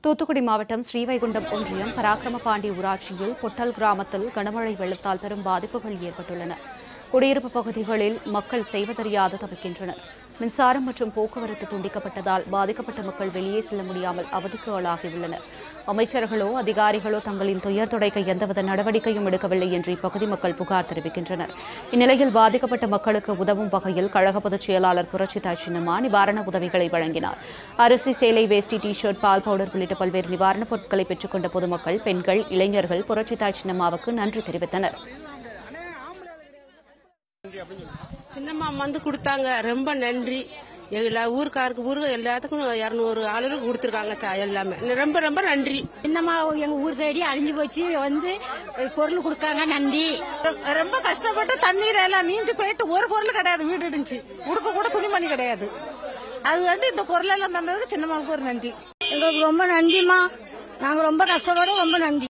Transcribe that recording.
தூத்துக்குடி மாவட்டம் ஸ்ரீவைகுண்டம் ஒன்றியம் பராக்கிரமபாண்டி ஊராட்சியில் பொட்டல் கிராமத்தில் கனமழை வெள்ளத்தால் பெரும் பாதிப்புகள் ஏற்பட்டுள்ளன குடியிருப்பு பகுதிகளில் மக்கள் செய்வதறியாது தவிக்கின்றனர் மின்சாரம் மற்றும் போக்குவரத்து துண்டிக்கப்பட்டதால் பாதிக்கப்பட்ட மக்கள் வெளியே செல்ல முடியாமல் அவதிக்கு ஆளாகியுள்ளனர் அமைச்சர்களோ அதிகாரிகளோ தங்களின் துயர் துடைக்க எந்தவித நடவடிக்கையும் எடுக்கவில்லை என்று இப்பகுதி மக்கள் புகார் தெரிவிக்கின்றனர் இந்நிலையில் பாதிக்கப்பட்ட மக்களுக்கு உதவும் வகையில் கழக பொதுச் செயலாளர் புரட்சிதாய் சின்னம்மா நிவாரண உதவிகளை வழங்கினார் அரிசி சேலை வேஷ்டி டி ஷர்ட் பால் பவுடர் உள்ளிட்ட பல்வேறு நிவாரணப் பொருட்களை பெற்றுக்கொண்ட பொதுமக்கள் பெண்கள் இளைஞர்கள் புரட்சிதாய் சின்னம்மாவுக்கு நன்றி தெரிவித்தனர் சின்னம்மா வந்து கொடுத்தாங்க ரொம்ப நன்றி எல்லா ஊருக்காருக்கு ஊருக்கு எல்லாத்துக்கும் இரநூறு ஆளுகளுக்கு கொடுத்துருக்காங்க சா- எல்லாமே ரொம்ப ரொம்ப நன்றி என்னம்மா எங்க ஊர் தேடி அழிஞ்சு போச்சு வந்து பொருள் கொடுக்காங்க நன்றி ரொம்ப கஷ்டப்பட்டு தண்ணீர் எல்லாம் நீந்து போயிட்டு ஒரு பொருள் கிடையாது வீடு இருந்துச்சு உடுக்க கூட துணிமணி கிடையாது அது வந்து இந்த பொருள் எல்லாம் தந்ததுக்கு சின்னம்மாவுக்கு ஒரு நன்றி எங்களுக்கு ரொம்ப நன்றிமா நாங்க ரொம்ப கஷ்டப்பட ரொம்ப நன்றி